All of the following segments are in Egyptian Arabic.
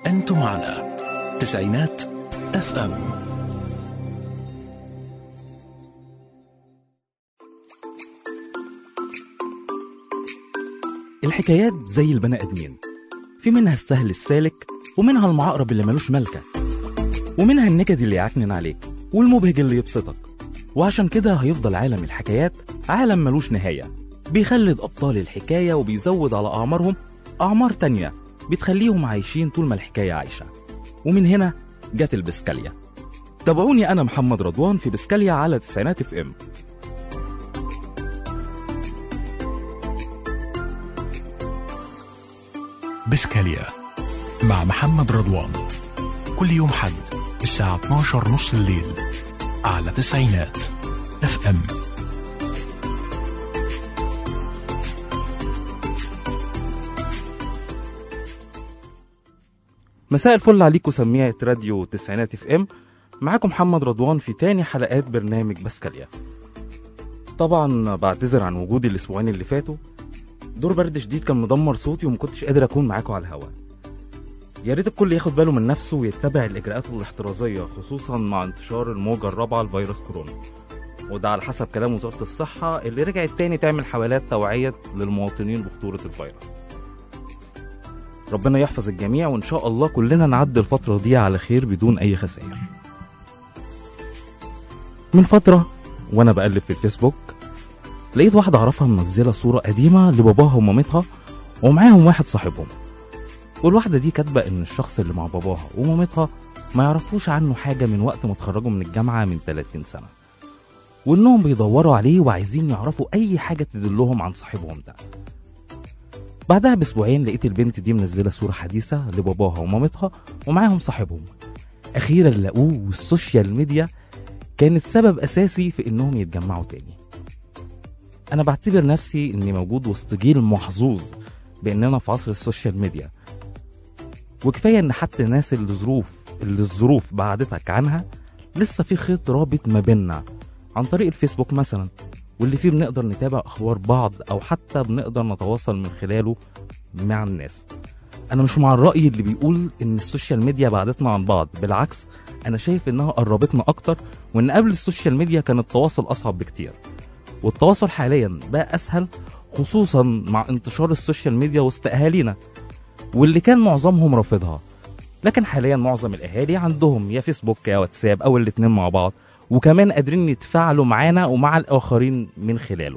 أنتم على تسعينات اف ام الحكايات زي البني ادمين في منها السهل السالك ومنها المعقرب اللي ملوش ملكه ومنها النكد اللي يعكنن عليك والمبهج اللي يبسطك وعشان كده هيفضل عالم الحكايات عالم ملوش نهاية بيخلد أبطال الحكاية وبيزود على أعمارهم أعمار تانية بتخليهم عايشين طول ما الحكاية عايشة ومن هنا جت البسكاليا تابعوني أنا محمد رضوان في بسكاليا على تسعينات اف ام بسكاليا مع محمد رضوان كل يوم حد الساعة 12 نص الليل على تسعينات اف ام مساء الفل عليكم سميعة راديو تسعينات اف ام معاكم محمد رضوان في تاني حلقات برنامج بسكاليا طبعا بعتذر عن وجودي الاسبوعين اللي فاتوا دور برد شديد كان مدمر صوتي وما كنتش قادر اكون معاكم على الهواء يا ريت الكل ياخد باله من نفسه ويتبع الاجراءات الاحترازيه خصوصا مع انتشار الموجه الرابعه لفيروس كورونا وده على حسب كلام وزاره الصحه اللي رجعت تاني تعمل حملات توعيه للمواطنين بخطوره الفيروس ربنا يحفظ الجميع وان شاء الله كلنا نعدي الفتره دي على خير بدون اي خسائر من فتره وانا بقلب في الفيسبوك لقيت واحده اعرفها منزله صوره قديمه لباباها ومامتها ومعاهم واحد صاحبهم والواحده دي كاتبه ان الشخص اللي مع باباها ومامتها ما يعرفوش عنه حاجه من وقت ما اتخرجوا من الجامعه من 30 سنه وانهم بيدوروا عليه وعايزين يعرفوا اي حاجه تدلهم عن صاحبهم ده بعدها باسبوعين لقيت البنت دي منزله صوره حديثه لباباها ومامتها ومعاهم صاحبهم اخيرا لقوه والسوشيال ميديا كانت سبب اساسي في انهم يتجمعوا تاني انا بعتبر نفسي اني موجود وسط جيل محظوظ باننا في عصر السوشيال ميديا وكفايه ان حتى الناس اللي ظروف اللي الظروف بعدتك عنها لسه في خيط رابط ما بيننا عن طريق الفيسبوك مثلا واللي فيه بنقدر نتابع اخبار بعض او حتى بنقدر نتواصل من خلاله مع الناس انا مش مع الراي اللي بيقول ان السوشيال ميديا بعدتنا عن بعض بالعكس انا شايف انها قربتنا اكتر وان قبل السوشيال ميديا كان التواصل اصعب بكتير والتواصل حاليا بقى اسهل خصوصا مع انتشار السوشيال ميديا وسط اهالينا واللي كان معظمهم رافضها لكن حاليا معظم الاهالي عندهم يا فيسبوك يا واتساب او الاتنين مع بعض وكمان قادرين يتفاعلوا معانا ومع الاخرين من خلاله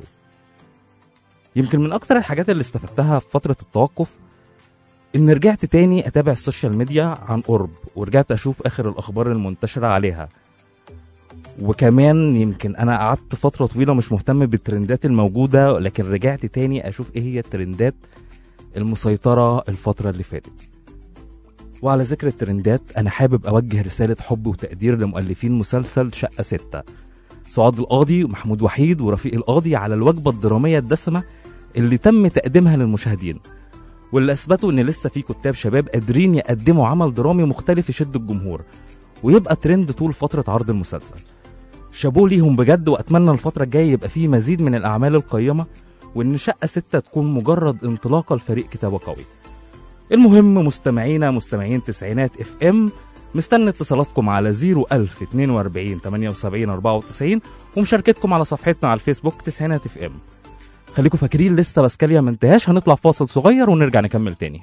يمكن من اكتر الحاجات اللي استفدتها في فتره التوقف ان رجعت تاني اتابع السوشيال ميديا عن قرب ورجعت اشوف اخر الاخبار المنتشره عليها وكمان يمكن انا قعدت فتره طويله مش مهتم بالترندات الموجوده لكن رجعت تاني اشوف ايه هي الترندات المسيطره الفتره اللي فاتت وعلى ذكر الترندات انا حابب اوجه رساله حب وتقدير لمؤلفين مسلسل شقه ستة سعاد القاضي ومحمود وحيد ورفيق القاضي على الوجبه الدراميه الدسمه اللي تم تقديمها للمشاهدين واللي اثبتوا ان لسه في كتاب شباب قادرين يقدموا عمل درامي مختلف يشد الجمهور ويبقى ترند طول فتره عرض المسلسل شابوه ليهم بجد واتمنى الفتره الجايه يبقى فيه مزيد من الاعمال القيمه وان شقه ستة تكون مجرد انطلاقه لفريق كتابه قوي المهم مستمعينا مستمعين تسعينات اف ام مستني اتصالاتكم على 01042 78 94 ومشاركتكم على صفحتنا على الفيسبوك تسعينات اف ام خليكم فاكرين لسه بسكاليا ما انتهاش هنطلع فاصل صغير ونرجع نكمل تاني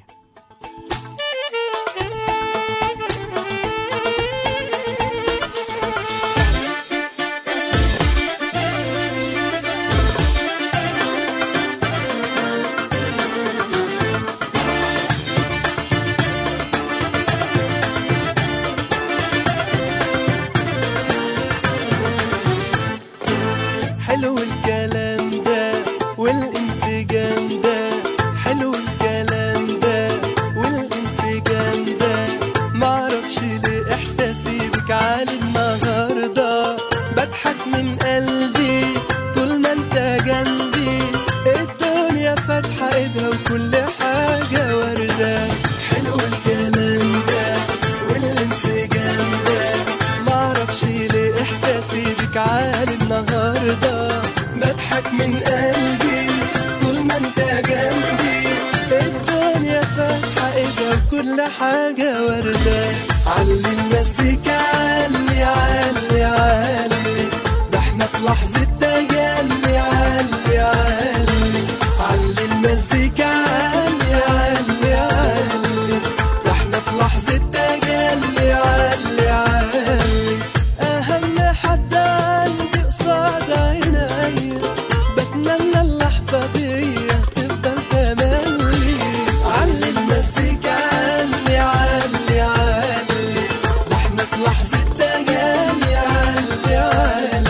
حلو الكلام ده والانسجام ده حلو الكلام ده كل حاجة وردة علي المزيكا علي علي علي ده احنا في لحظة تجلي علي علي علي المزيكا علي علي علي ده احنا في لحظة تجلي علي علي أهم حد عندي قصاد عيني بتمنى اللحظة دي تفضل تملي علي المزيكا علي علي علي ده احنا في لحظة تجلي علي علي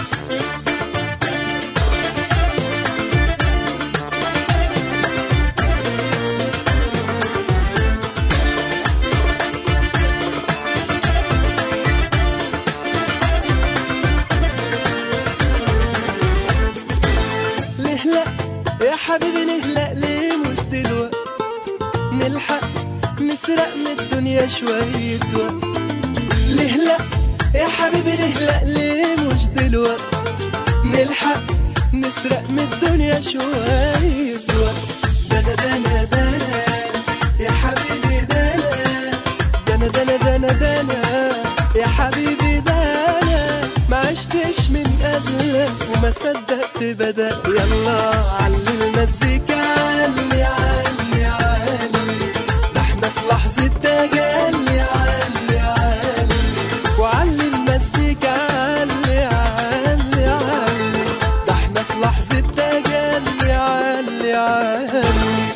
ليه لا يا حبيبي ليه لا ليه مش دلوقت نلحق نسرق من الدنيا شوية وقت ليه لا يا حبيبي ليه لا ليه مش دلوقت نلحق نسرق من الدنيا شوية وقت دنا دنا دنا يا حبيبي دنا دنا دنا دنا دنا يا حبيبي دنا ما عشتش من قبلك وما صدقت بدأ يلا علي المزيكا علي علي علي ده احنا في لحظة تجلي علي علي وعلي المزيكا علي علي علي ده احنا في لحظة تجلي علي علي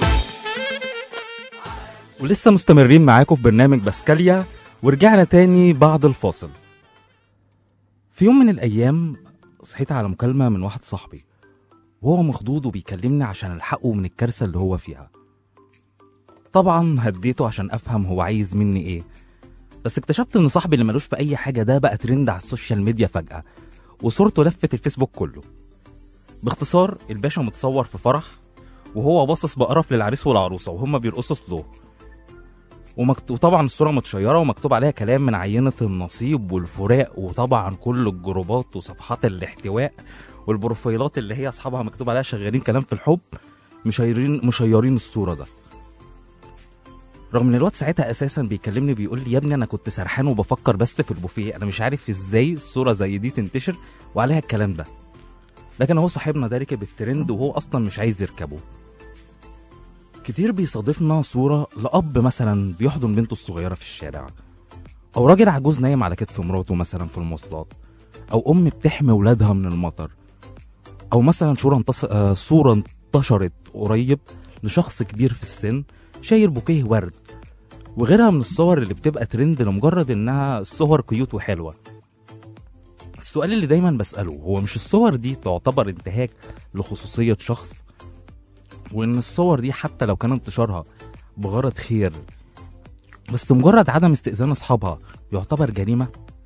ولسه مستمرين معاكم في برنامج باسكاليا ورجعنا تاني بعد الفاصل في يوم من الأيام صحيت على مكالمة من واحد صاحبي وهو مخضوض وبيكلمني عشان ألحقه من الكارثة اللي هو فيها طبعا هديته عشان أفهم هو عايز مني إيه بس اكتشفت إن صاحبي اللي ملوش في أي حاجة ده بقى ترند على السوشيال ميديا فجأة وصورته لفت الفيسبوك كله باختصار الباشا متصور في فرح وهو باصص بقرف للعريس والعروسة وهما بيرقصوا سلو ومكتوب طبعا الصورة متشيرة ومكتوب عليها كلام من عينة النصيب والفراق وطبعا كل الجروبات وصفحات الاحتواء والبروفايلات اللي هي أصحابها مكتوب عليها شغالين كلام في الحب مشيرين مشيرين الصورة ده رغم ان الواد ساعتها اساسا بيكلمني بيقول لي يا ابني انا كنت سرحان وبفكر بس في البوفيه انا مش عارف ازاي الصوره زي دي تنتشر وعليها الكلام ده لكن هو صاحبنا ده ركب الترند وهو اصلا مش عايز يركبه كتير بيصادفنا صورة لأب مثلا بيحضن بنته الصغيرة في الشارع أو راجل عجوز نايم على كتف مراته مثلا في المواصلات أو أم بتحمي ولادها من المطر أو مثلا صورة انتص... آه صورة انتشرت قريب لشخص كبير في السن شايل بوكيه ورد وغيرها من الصور اللي بتبقى ترند لمجرد إنها صور كيوت وحلوة السؤال اللي دايما بسأله هو مش الصور دي تعتبر انتهاك لخصوصية شخص وان الصور دي حتى لو كان انتشارها بغرض خير بس مجرد عدم استئذان اصحابها يعتبر جريمه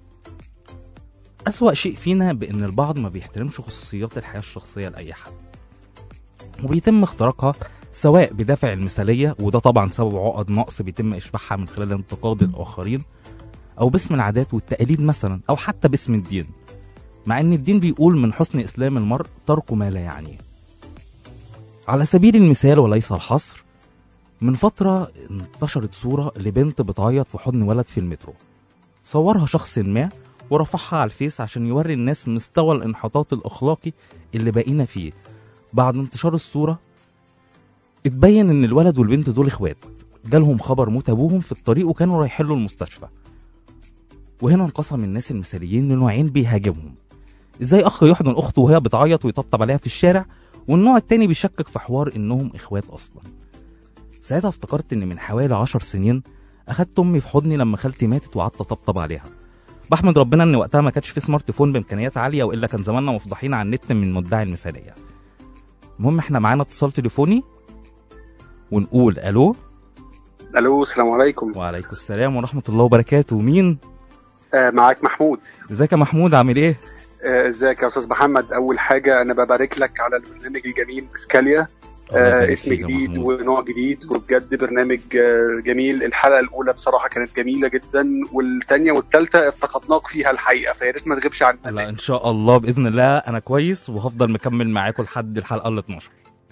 اسوا شيء فينا بان البعض ما بيحترمش خصوصيات الحياه الشخصيه لاي حد وبيتم اختراقها سواء بدافع المثاليه وده طبعا سبب عقد نقص بيتم اشباعها من خلال انتقاد الاخرين او باسم العادات والتقاليد مثلا او حتى باسم الدين مع ان الدين بيقول من حسن اسلام المرء ترك ما لا يعنيه على سبيل المثال وليس الحصر من فترة انتشرت صورة لبنت بتعيط في حضن ولد في المترو صورها شخص ما ورفعها على الفيس عشان يوري الناس مستوى الانحطاط الأخلاقي اللي بقينا فيه بعد انتشار الصورة اتبين ان الولد والبنت دول اخوات جالهم خبر موت ابوهم في الطريق وكانوا رايحين له المستشفى وهنا انقسم الناس المثاليين لنوعين بيهاجمهم ازاي اخ يحضن اخته وهي بتعيط ويطبطب عليها في الشارع والنوع التاني بيشكك في حوار انهم اخوات اصلا ساعتها افتكرت ان من حوالي عشر سنين اخدت امي في حضني لما خالتي ماتت وقعدت اطبطب عليها بحمد ربنا ان وقتها ما كانش في سمارت فون بامكانيات عاليه والا كان زماننا مفضحين على النت من مدعي المثاليه المهم احنا معانا اتصال تليفوني ونقول الو الو السلام عليكم وعليكم السلام ورحمه الله وبركاته مين آه معاك محمود ازيك يا محمود عامل ايه آه، ازيك يا استاذ محمد اول حاجه انا ببارك لك على البرنامج الجميل بسكاليا الله يبارك آه اسم فيك يا جديد محمود. ونوع جديد وبجد برنامج آه جميل الحلقه الاولى بصراحه كانت جميله جدا والثانيه والثالثه افتقدناك فيها الحقيقه فيا ريت ما تغيبش عننا لا ان شاء الله باذن الله انا كويس وهفضل مكمل معاكم لحد الحلقه ال 12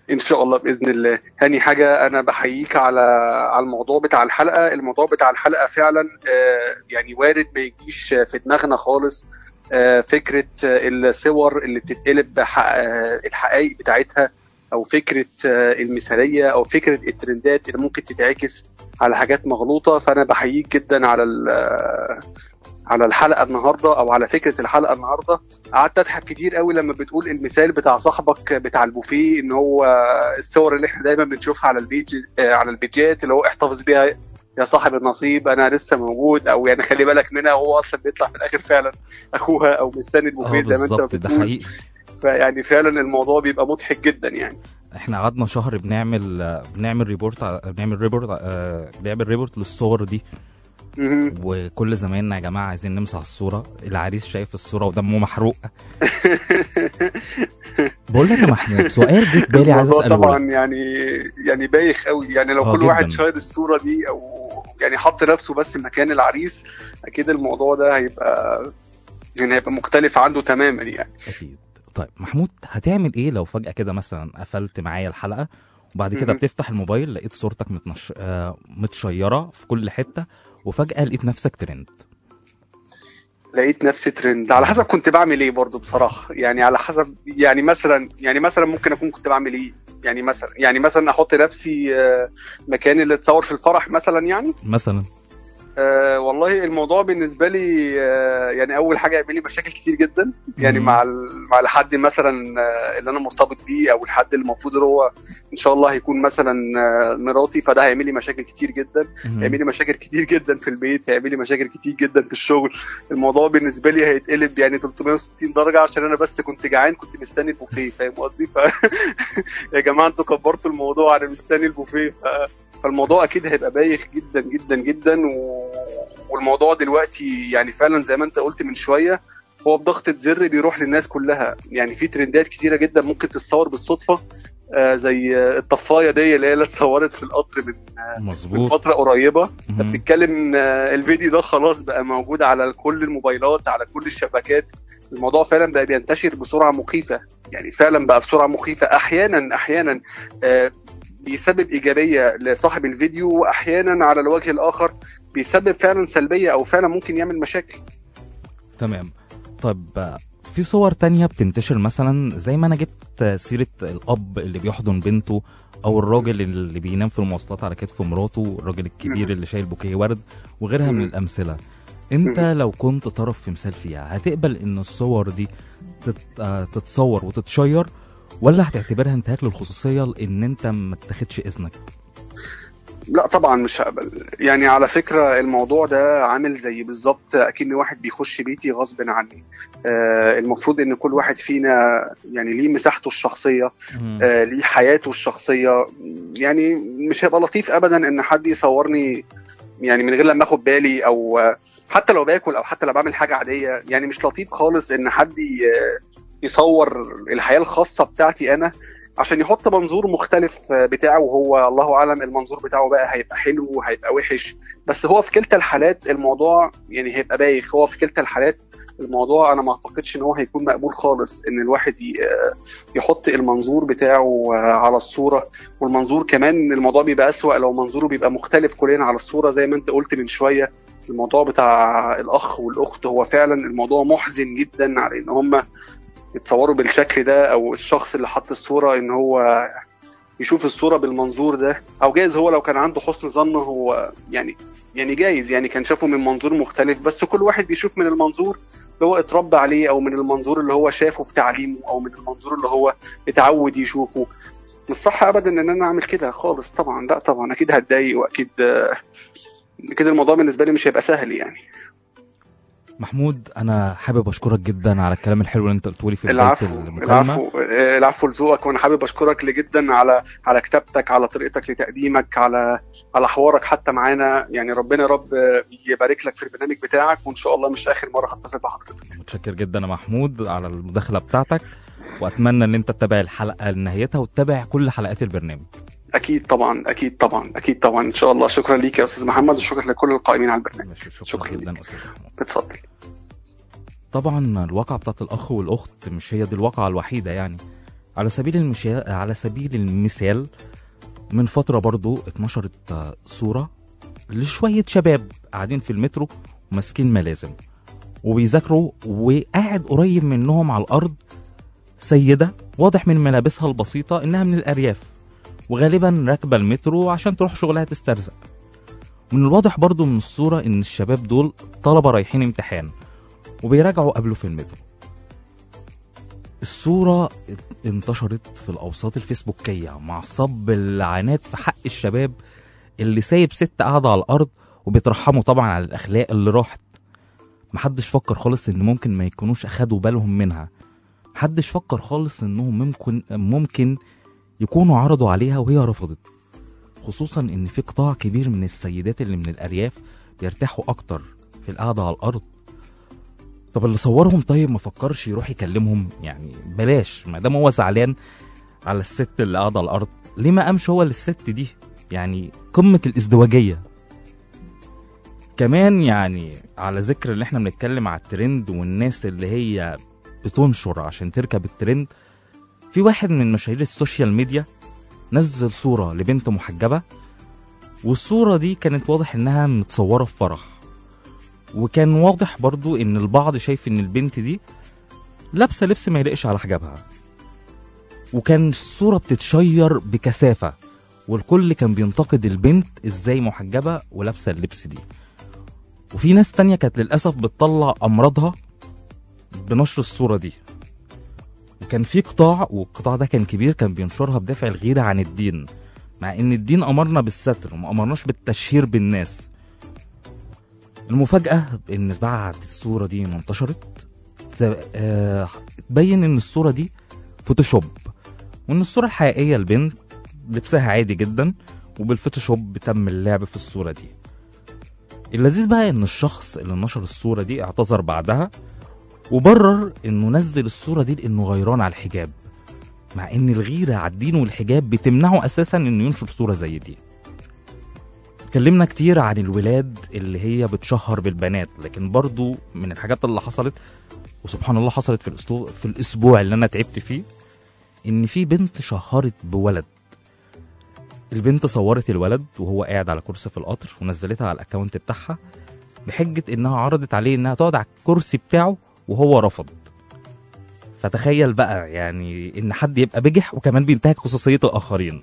ان شاء الله باذن الله هاني حاجه انا بحييك على على الموضوع بتاع الحلقه الموضوع بتاع الحلقه فعلا آه، يعني وارد ما يجيش في دماغنا خالص آه، فكره آه، الصور اللي بتتقلب بح- آه، الحقائق بتاعتها او فكره آه، المثاليه او فكره الترندات اللي ممكن تتعكس على حاجات مغلوطه فانا بحييك جدا على ال- آه، على الحلقه النهارده او على فكره الحلقه النهارده قعدت اضحك كتير قوي لما بتقول المثال بتاع صاحبك بتاع البوفيه ان هو الصور اللي احنا دايما بنشوفها على البيج آه، على البيجات اللي هو احتفظ بيها يا صاحب النصيب انا لسه موجود او يعني خلي بالك منها وهو اصلا بيطلع في الاخر فعلا اخوها او مستني اه البوفيه زي ما انت بالظبط ده بتقول حقيقي فيعني فعلا الموضوع بيبقى مضحك جدا يعني احنا قعدنا شهر بنعمل آه، بنعمل ريبورت ع- بنعمل ريبورت آه، بنعمل ريبورت للصور دي مهم. وكل زمايلنا يا جماعه عايزين نمسح الصوره العريس شايف الصوره ودمه محروق بقول لك يا محمود سؤال جه في بالي عايز الموضوع اساله طبعا لك يعني يعني بايخ قوي يعني لو اه كل واحد جداً. شاهد الصوره دي او يعني حط نفسه بس مكان العريس اكيد الموضوع ده هيبقى يعني هيبقى مختلف عنده تماما يعني اكيد طيب محمود هتعمل ايه لو فجاه كده مثلا قفلت معايا الحلقه وبعد كده مهم. بتفتح الموبايل لقيت صورتك متنش... آه، متشيره في كل حته وفجاه لقيت نفسك ترند لقيت نفسي ترند على حسب كنت بعمل ايه برضو بصراحه يعني على حسب يعني مثلا يعني مثلا ممكن اكون كنت بعمل ايه يعني مثلا يعني مثلا احط نفسي آه، مكان اللي اتصور في الفرح مثلا يعني مثلا أه والله الموضوع بالنسبه لي أه يعني اول حاجه يعمل لي مشاكل كتير جدا يعني مم. مع ال- مع الحد مثلا آه، اللي انا مرتبط بيه او الحد اللي المفروض اللي هو ان شاء الله هيكون مثلا آه، مراتي فده هيعمل لي مشاكل كتير جدا مهم. هيعمل لي مشاكل كتير جدا في البيت هيعمل لي مشاكل كتير جدا في الشغل الموضوع بالنسبه لي هيتقلب يعني 360 درجه عشان انا بس كنت جعان كنت مستني البوفيه فاهم قصدي ف... يا جماعه انتوا كبرتوا الموضوع انا مستني البوفيه ف... فالموضوع اكيد هيبقى بايخ جدا جدا جدا و... والموضوع دلوقتي يعني فعلا زي ما انت قلت من شويه هو بضغطة زر بيروح للناس كلها يعني في ترندات كتيرة جدا ممكن تتصور بالصدفة آه زي آه، الطفاية دي اللي هي اللي اتصورت في القطر من من مظبوط فترة قريبة انت مهم. بتتكلم آه، الفيديو ده خلاص بقى موجود على كل الموبايلات على كل الشبكات الموضوع فعلا بقى بينتشر بسرعه مخيفه يعني فعلا بقى بسرعه مخيفه احيانا احيانا آه، بيسبب ايجابيه لصاحب الفيديو واحيانا على الوجه الاخر بيسبب فعلا سلبيه او فعلا ممكن يعمل مشاكل تمام طب آه، في صور تانية بتنتشر مثلا زي ما انا جبت آه، سيرة الاب اللي بيحضن بنته او الراجل اللي بينام في المواصلات على كتف مراته الراجل الكبير مم. اللي شايل بوكيه ورد وغيرها من مم. الامثلة انت مم. لو كنت طرف في مثال فيها هتقبل ان الصور دي تت... آه، تتصور وتتشير ولا هتعتبرها انتهاك للخصوصية لان انت ما تاخدش اذنك لا طبعا مش هقبل يعني على فكره الموضوع ده عامل زي بالظبط اكن واحد بيخش بيتي غصب عني آه المفروض ان كل واحد فينا يعني ليه مساحته الشخصيه مم. آه، ليه حياته الشخصيه يعني مش هيبقى لطيف ابدا ان حد يصورني يعني من غير لما اخد بالي او آه، حتى لو باكل او حتى لو بعمل حاجه عاديه يعني مش لطيف خالص ان حد ي- يصور الحياه الخاصه بتاعتي انا عشان يحط منظور مختلف آه، بتاعه وهو الله اعلم المنظور بتاعه بقى هيبقى حلو وهيبقى وحش بس هو في كلتا الحالات الموضوع يعني هيبقى بايخ هو في كلتا الحالات الموضوع انا ما اعتقدش ان هو هيكون مقبول خالص ان الواحد ي- يحط المنظور بتاعه آه، على الصوره والمنظور كمان الموضوع بيبقى اسوأ لو منظوره بيبقى مختلف كلنا على الصوره زي ما انت قلت من شويه الموضوع بتاع الاخ والاخت هو فعلا الموضوع محزن جدا على ان هم يتصوروا بالشكل ده او الشخص اللي حط الصوره ان هو يشوف الصوره بالمنظور ده او جايز هو لو كان عنده حسن ظن هو يعني يعني جايز يعني كان شافه من منظور مختلف بس كل واحد بيشوف من المنظور اللي هو اتربى عليه او من المنظور اللي هو شافه في تعليمه او من المنظور اللي هو اتعود يشوفه مش صح ابدا ان انا اعمل كده خالص طبعا لا طبعا اكيد هتضايق واكيد آه، اكيد الموضوع بالنسبه لي مش هيبقى سهل يعني محمود انا حابب اشكرك جدا على الكلام الحلو اللي انت قلته لي في بدايه العفو المكالمه العفو آه، العفو لذوقك وانا حابب اشكرك جدا على على كتابتك على طريقتك لتقديمك على على حوارك حتى معانا يعني ربنا يا رب آه، يبارك لك في البرنامج بتاعك وان شاء الله مش اخر مره هتصل بحضرتك متشكر جدا يا محمود على المداخله بتاعتك واتمنى ان انت تتابع الحلقه لنهايتها وتتابع كل حلقات البرنامج اكيد طبعا اكيد طبعا اكيد طبعا ان شاء الله شكرا ليك يا استاذ محمد وشكرا لكل القائمين على البرنامج ماشي شكرا, شكرا جدا ليك. استاذ محمود اتفضل طبعا الواقعة بتاعت الأخ والأخت مش هي دي الواقعة الوحيدة يعني على سبيل المثال على سبيل المثال من فترة برضو اتنشرت آه، صورة لشوية شباب قاعدين في المترو وماسكين ملازم وبيذاكروا وقاعد قريب منهم على الأرض سيدة واضح من ملابسها البسيطة إنها من الأرياف وغالبا راكبة المترو عشان تروح شغلها تسترزق من الواضح برضو من الصورة إن الشباب دول طلبة رايحين امتحان وبيراجعوا قبله في المترو الصورة انتشرت في الأوساط الفيسبوكية مع صب اللعنات في حق الشباب اللي سايب ست قاعدة على الأرض وبيترحموا طبعا على الأخلاق اللي راحت محدش فكر خالص إن ممكن ما يكونوش أخدوا بالهم منها محدش فكر خالص إنهم ممكن ممكن يكونوا عرضوا عليها وهي رفضت خصوصا إن في قطاع كبير من السيدات اللي من الأرياف بيرتاحوا أكتر في القعدة على الأرض طب اللي صورهم طيب ما فكرش يروح يكلمهم يعني بلاش ما دام هو زعلان على الست اللي قاعده على الارض ليه ما قامش هو للست دي يعني قمه الازدواجيه كمان يعني على ذكر اللي احنا بنتكلم على الترند والناس اللي هي بتنشر عشان تركب الترند في واحد من مشاهير السوشيال ميديا نزل صورة لبنت محجبة والصورة دي كانت واضح انها متصورة في فرح وكان واضح برضو ان البعض شايف ان البنت دي لابسه لبس ما يليقش على حجابها وكان الصوره بتتشير بكثافه والكل كان بينتقد البنت ازاي محجبه ولابسه اللبس دي وفي ناس تانية كانت للاسف بتطلع امراضها بنشر الصوره دي وكان في قطاع والقطاع ده كان كبير كان بينشرها بدافع الغيره عن الدين مع ان الدين امرنا بالستر وما امرناش بالتشهير بالناس المفاجأة إن بعد الصورة دي ما انتشرت ت- آه، تبين إن الصورة دي فوتوشوب وإن الصورة الحقيقية البنت لبسها عادي جدا وبالفوتوشوب تم اللعب في الصورة دي اللذيذ بقى إن الشخص اللي نشر الصورة دي اعتذر بعدها وبرر إنه نزل الصورة دي لإنه غيران على الحجاب مع إن الغيرة على الدين والحجاب بتمنعه أساسا إنه ينشر صورة زي دي اتكلمنا كتير عن الولاد اللي هي بتشهر بالبنات لكن برضو من الحاجات اللي حصلت وسبحان الله حصلت في الاسبوع في الاسبوع اللي انا تعبت فيه ان في بنت شهرت بولد البنت صورت الولد وهو قاعد على كرسي في القطر ونزلتها على الاكونت بتاعها بحجه انها عرضت عليه انها تقعد على الكرسي بتاعه وهو رفض فتخيل بقى يعني ان حد يبقى بجح وكمان بينتهك خصوصيه الاخرين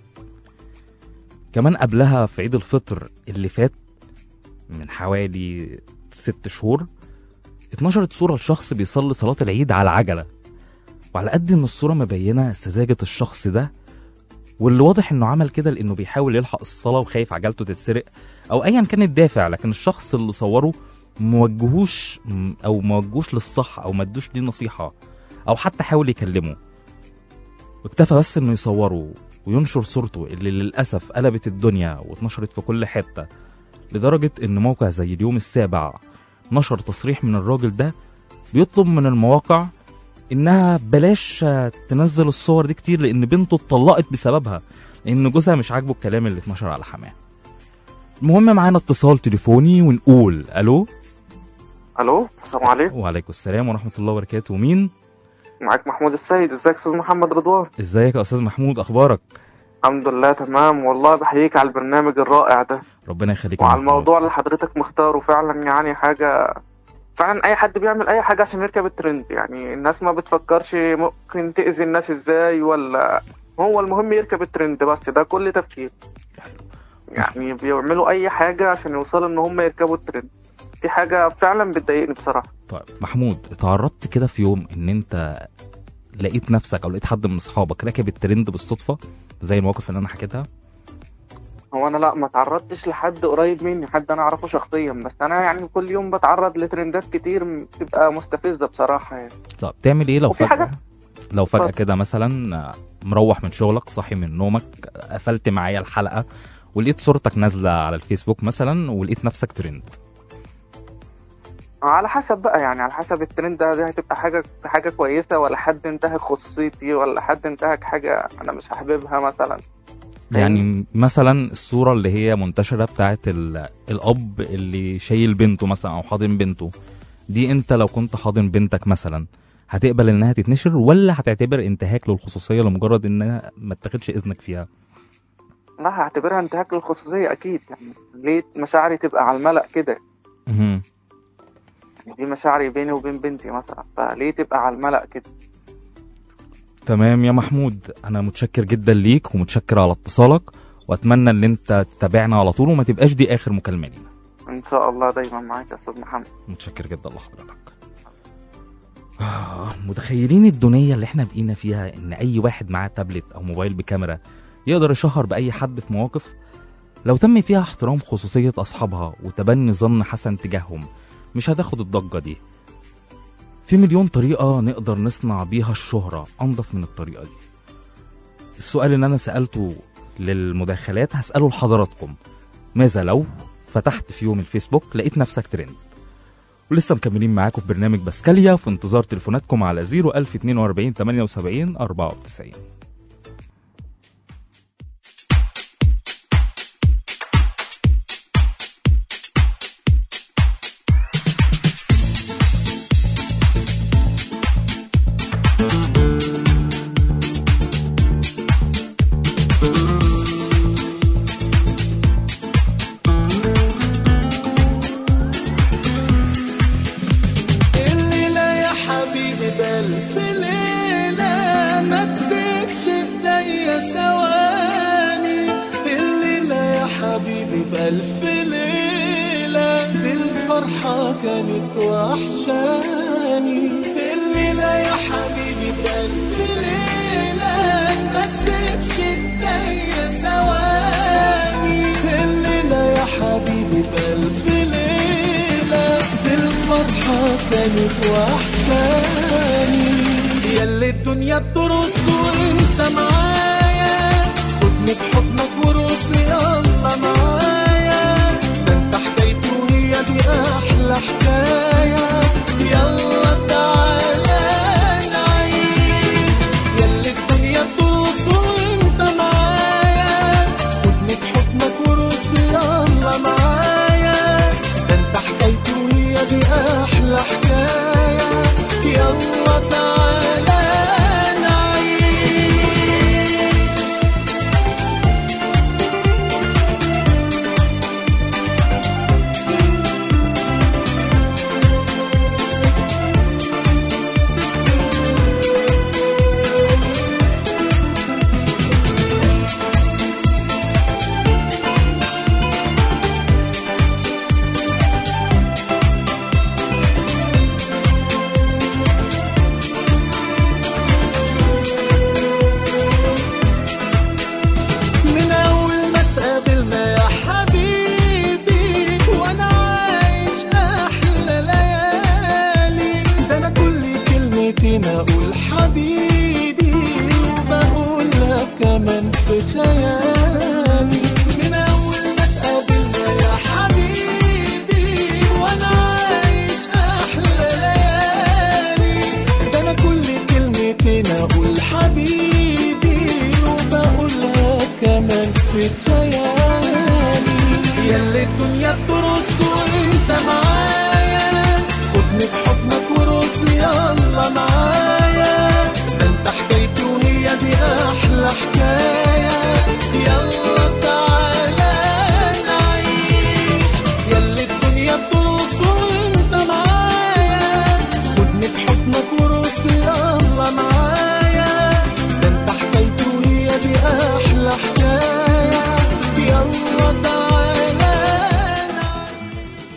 كمان قبلها في عيد الفطر اللي فات من حوالي ست شهور اتنشرت صورة لشخص بيصلي صلاة العيد على عجلة وعلى قد ان الصورة مبينة سذاجة الشخص ده واللي واضح انه عمل كده لانه بيحاول يلحق الصلاة وخايف عجلته تتسرق او ايا كان الدافع لكن الشخص اللي صوره موجهوش او موجهوش للصح او ما ادوش ليه نصيحة او حتى حاول يكلمه واكتفى بس انه يصوره وينشر صورته اللي للأسف قلبت الدنيا واتنشرت في كل حتة لدرجة إن موقع زي اليوم السابع نشر تصريح من الراجل ده بيطلب من المواقع إنها بلاش تنزل الصور دي كتير لأن بنته اتطلقت بسببها لأن جوزها مش عاجبه الكلام اللي اتنشر على حماه المهم معانا اتصال تليفوني ونقول ألو الو السلام عليكم وعليكم السلام ورحمة الله وبركاته مين؟ معاك محمود السيد ازيك استاذ محمد رضوان ازيك يا أستاذ محمود أخبارك؟ الحمد لله تمام والله بحييك على البرنامج الرائع ده ربنا يخليك يا وعلى محمود. الموضوع اللي حضرتك مختاره فعلا يعني حاجة فعلا اي حد بيعمل اي حاجة عشان يركب الترند يعني الناس ما بتفكرش ممكن تأذي الناس ازاي ولا هو المهم يركب الترند بس ده كل تفكير يعني بيعملوا اي حاجة عشان يوصلوا ان هم يركبوا الترند دي حاجة فعلا بتضايقني بصراحة طيب محمود اتعرضت كده في يوم ان انت لقيت نفسك او لقيت حد من اصحابك راكب الترند بالصدفه زي المواقف اللي انا حكيتها هو انا لا ما تعرضتش لحد قريب مني حد انا اعرفه شخصيا بس انا يعني كل يوم بتعرض لترندات كتير بتبقى مستفزه بصراحه يعني طب تعمل ايه لو وفي فجاه حاجة- لو فجاه اتفضل. كده مثلا آه، مروح من شغلك صاحي من نومك قفلت معايا الحلقه ولقيت صورتك نازله على الفيسبوك مثلا ولقيت نفسك ترند على حسب بقى يعني على حسب الترند ده دي هتبقى حاجه حاجه كويسه ولا حد انتهك خصوصيتي ولا حد انتهك حاجه انا مش حاببها مثلا يعني مثلا الصوره اللي هي منتشره بتاعت ال- الاب اللي شايل بنته مثلا او حاضن بنته دي انت لو كنت حاضن بنتك مثلا هتقبل انها تتنشر ولا هتعتبر انتهاك للخصوصيه لمجرد انها ما اتخذش اذنك فيها لا هعتبرها انتهاك للخصوصية أكيد يعني ليه مشاعري تبقى على الملأ كده مهم. يعني دي مشاعري بيني وبين بنتي مثلا فليه تبقى على الملأ كده تمام يا محمود انا متشكر جدا ليك ومتشكر على اتصالك واتمنى ان انت تتابعنا على طول وما تبقاش دي اخر مكالمه لينا إن شاء الله دايما معاك يا أستاذ محمد متشكر جدا لحضرتك آه، متخيلين الدنيا اللي احنا بقينا فيها ان اي واحد معاه تابلت او موبايل بكاميرا يقدر يشهر باي حد في مواقف لو تم فيها احترام خصوصية اصحابها وتبني ظن حسن تجاههم مش هتاخد الضجة دي في مليون طريقة نقدر نصنع بيها الشهرة انضف من الطريقة دي السؤال اللي انا سألته للمداخلات هسأله لحضراتكم ماذا لو فتحت في يوم الفيسبوك لقيت نفسك ترند ولسه مكملين معاكم في برنامج بسكاليا في انتظار تليفوناتكم على 01042 78 94 الليلة يا حبيبي بألف ليلة ما تسيبش ايديا ثواني الليلة يا حبيبي بألف ليلة دي الفرحة كانت وحشاني الليلة يا حبيبي بألف ليلة ما تسيبش ايديا ثواني الليلة يا حبيبي بألف ليلة دي الفرحة كانت وحشاني ياللي الدنيا بترص وانت معايا خدني بحضنك ورقص يلا معايا ده انت حكايتي وهي دي احلى حكاية يلا تعالى نعيش ياللي الدنيا بترص وانت معايا خدني بحضنك ورقص يلا معايا ده انت حكايتي وهي دي احلى حكايه يلا تعالى نعيش من أول ما اتقابلنا يا حبيبي وأنا عايش أحلى ليالي ده أنا كل كلمتين أقول حبيبي وبقول لك كمان في خيالي من أول ما اتقابلنا يا حبيبي وأنا عايش أحلى ليالي ده أنا كل كلمتين أقول حبيبي وبقولها كمان في خيالي ياللي الدنيا بترص وانت معايا خدني بحضنك ورقص يلا معايا ده انت حكايتي وهي دي احلى حكايه يلا تعالى نعيش ياللي الدنيا بترص وانت معايا خدني بحضنك ورقص يلا معايا ده انت حكايتي وهي دي احلى حكايه يلا تعالى نعيش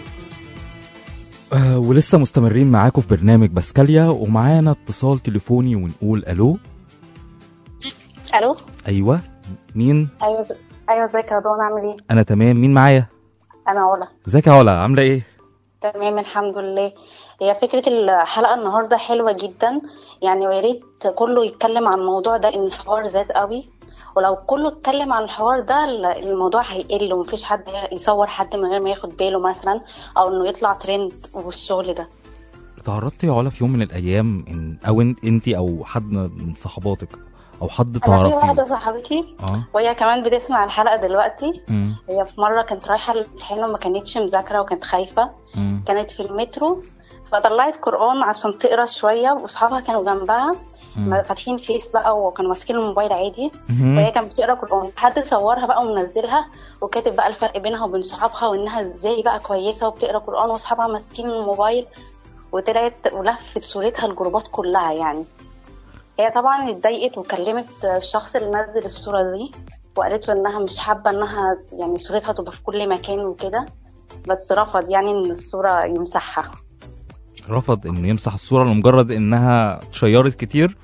آه ولسه مستمرين معاكم في برنامج بسكاليا ومعانا اتصال تليفوني ونقول الو الو ايوه مين ايوه ز... ايوه ازيك يا رضوان عامل ايه انا تمام مين معايا انا علا ازيك يا علا عامله ايه تمام الحمد لله هي فكرة الحلقة النهاردة حلوة جدا يعني ويا ريت كله يتكلم عن الموضوع ده ان الحوار زاد قوي ولو كله اتكلم عن الحوار ده ال- الموضوع هيقل ومفيش حد يصور حد من غير ما ياخد باله مثلا او انه يطلع ترند والشغل ده تعرضتي يا علا في يوم من الايام ان او انت انتي او حد من صحباتك او حد انا في واحدة تعرفيه صاحبتي اه وهي كمان بتسمع الحلقة دلوقتي مم. هي في مرة كانت رايحة الامتحان وما كانتش مذاكرة وكانت خايفة مم. كانت في المترو فطلعت قرآن عشان تقرا شوية وأصحابها كانوا جنبها مم. فاتحين فيس بقى وكانوا ماسكين الموبايل عادي مهم. وهي كانت بتقرا قرآن حد صورها بقى ومنزلها وكاتب بقى الفرق بينها وبين صحابها وانها ازاي بقى كويسه وبتقرا قرآن واصحابها ماسكين الموبايل وطلعت ولفت صورتها الجروبات كلها يعني هي طبعا اتضايقت وكلمت الشخص اللي نزل الصورة دي وقالت له انها مش حابة انها يعني صورتها تبقى في كل مكان وكده بس رفض يعني ان الصورة يمسحها رفض انه يمسح الصوره لمجرد انها شيرت كتير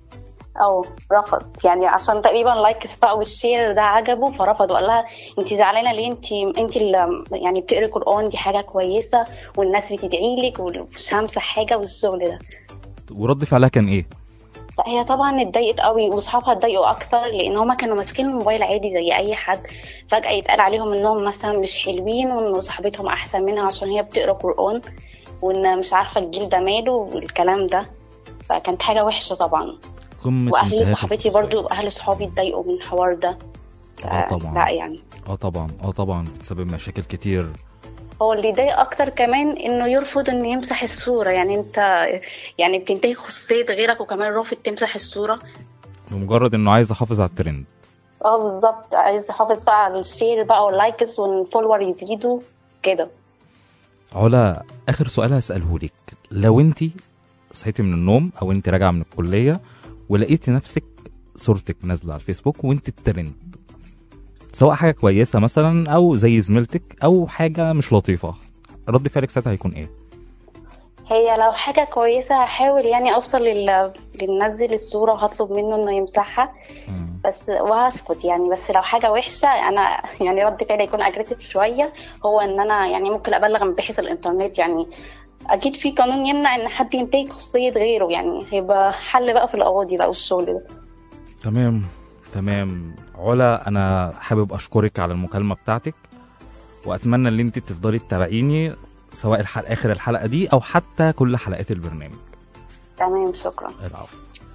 او رفض يعني عشان تقريبا لايكس بقى والشير ده عجبه فرفض وقال لها انت زعلانه ليه انت انت اللي يعني بتقري قران دي حاجه كويسه والناس بتدعي لك ومش همسح حاجه والشغل ده ورد فعلها كان ايه لا هي طبعا اتضايقت قوي واصحابها اتضايقوا اكتر لان هما كانوا ماسكين الموبايل عادي زي اي حد فجاه يتقال عليهم انهم مثلا مش حلوين وان صاحبتهم احسن منها عشان هي بتقرا قران وان مش عارفه الجيل ده ماله والكلام ده فكانت حاجه وحشه طبعا قمه واهل انتهاك صاحبتي الخصوصية. برضو اهل صحابي اتضايقوا من الحوار ده ف- اه طبعا لا يعني اه طبعا اه طبعا بتسبب مشاكل كتير هو اللي يضايق اكتر كمان انه يرفض انه يمسح الصوره يعني انت يعني بتنتهي خصوصيه غيرك وكمان رافض تمسح الصوره بمجرد انه عايز احافظ على الترند اه بالظبط عايز يحافظ بقى على الشير بقى واللايكس والفولور يزيدوا كده علا اخر سؤال هساله لك لو انت صحيتي من النوم او انت راجعه من الكليه ولقيتي نفسك صورتك نازله على الفيسبوك وانت الترند سواء حاجه كويسه مثلا او زي زميلتك او حاجه مش لطيفه رد فعلك ساعتها هيكون ايه هي لو حاجة كويسة هحاول يعني أوصل لل... للنزل الصورة وهطلب منه إنه يمسحها مم. بس وهسكت يعني بس لو حاجة وحشة أنا يعني رد فعلي يكون أجريسيف شوية هو إن أنا يعني ممكن أبلغ من باحث الإنترنت يعني أكيد في قانون يمنع إن حد ينتهك خصوصية غيره يعني هيبقى حل بقى في القواضي بقى والشغل ده تمام تمام علا انا حابب اشكرك على المكالمه بتاعتك واتمنى ان انت تفضلي تتابعيني سواء الحلقه اخر الحلقه دي او حتى كل حلقات البرنامج تمام شكرا العفو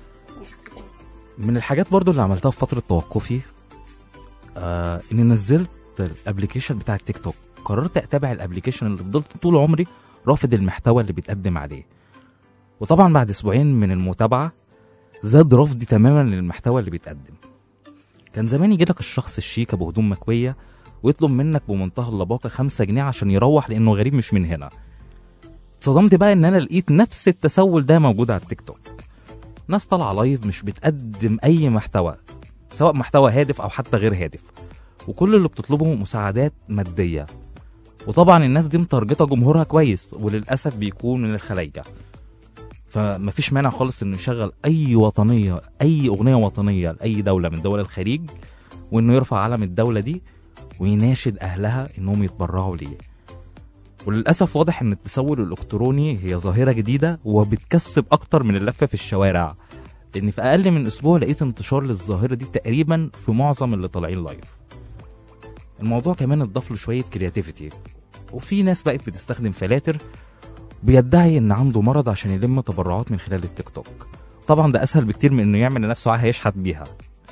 من الحاجات برضو اللي عملتها في فترة توقفي آه اني نزلت الابلكيشن بتاع التيك توك قررت اتابع الابلكيشن اللي فضلت طول عمري رافض المحتوى اللي بيتقدم عليه وطبعا بعد اسبوعين من المتابعة زاد رفضي تماما للمحتوى اللي بيتقدم كان زمان يجي لك الشخص الشيك ابو هدوم مكوية ويطلب منك بمنتهى اللباقة خمسة جنيه عشان يروح لانه غريب مش من هنا اتصدمت بقى ان انا لقيت نفس التسول ده موجود على التيك توك ناس طالعه لايف مش بتقدم اي محتوى سواء محتوى هادف او حتى غير هادف وكل اللي بتطلبه مساعدات ماديه وطبعا الناس دي متارجته جمهورها كويس وللاسف بيكون من الخلايجه فمفيش مانع خالص انه يشغل اي وطنيه اي اغنيه وطنيه لاي دوله من دول الخليج وانه يرفع علم الدوله دي ويناشد اهلها انهم يتبرعوا ليه وللاسف واضح ان التسول الالكتروني هي ظاهره جديده وبتكسب اكتر من اللفه في الشوارع لان في اقل من اسبوع لقيت انتشار للظاهره دي تقريبا في معظم اللي طالعين لايف الموضوع كمان اتضاف له شويه كرياتيفيتي وفي ناس بقت بتستخدم فلاتر بيدعي ان عنده مرض عشان يلم تبرعات من خلال التيك توك طبعا ده اسهل بكتير من انه يعمل لنفسه عاهه يشحت بيها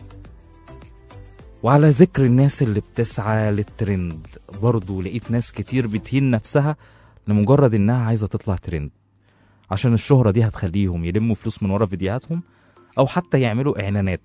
وعلى ذكر الناس اللي بتسعى للترند برضه لقيت ناس كتير بتهين نفسها لمجرد انها عايزه تطلع ترند عشان الشهرة دي هتخليهم يلموا فلوس من ورا فيديوهاتهم او حتى يعملوا اعلانات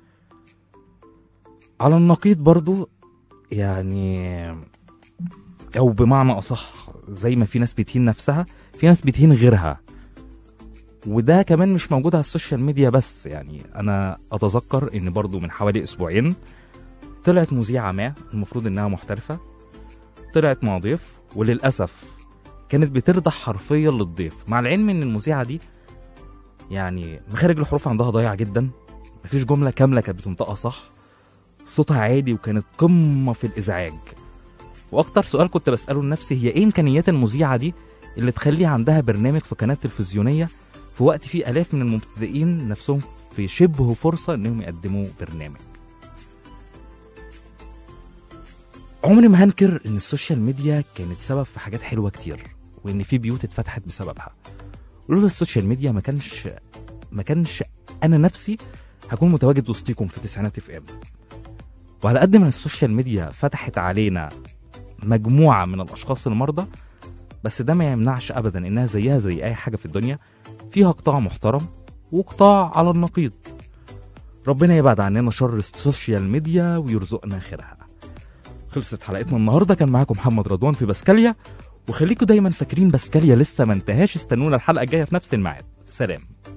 على النقيض برضو يعني او بمعنى اصح زي ما في ناس بتهين نفسها في ناس بتهين غيرها وده كمان مش موجود على السوشيال ميديا بس يعني انا اتذكر ان برضو من حوالي اسبوعين طلعت مذيعة ما المفروض انها محترفة طلعت مع ضيف وللأسف كانت بتردح حرفيا للضيف مع العلم ان المذيعة دي يعني مخارج الحروف عندها ضايع جدا مفيش جملة كاملة كانت بتنطقها صح صوتها عادي وكانت قمة في الإزعاج وأكتر سؤال كنت بسأله لنفسي هي إيه إمكانيات المذيعة دي اللي تخلي عندها برنامج في قناة تلفزيونية في وقت فيه آلاف من المبتدئين نفسهم في شبه فرصة إنهم يقدموا برنامج عمري ما هنكر ان السوشيال ميديا كانت سبب في حاجات حلوه كتير وان في بيوت اتفتحت بسببها ولولا السوشيال ميديا ما كانش ما كانش انا نفسي هكون متواجد وسطيكم في تسعينات اف ام وعلى قد ما السوشيال ميديا فتحت علينا مجموعه من الاشخاص المرضى بس ده ما يمنعش ابدا انها زيها زي اي حاجه في الدنيا فيها قطاع محترم وقطاع على النقيض ربنا يبعد عننا شر السوشيال ميديا ويرزقنا خيرها خلصت حلقتنا النهارده كان معاكم محمد رضوان في بسكاليا وخليكم دايما فاكرين بسكاليا لسه ما انتهاش استنونا الحلقه الجايه في نفس الميعاد سلام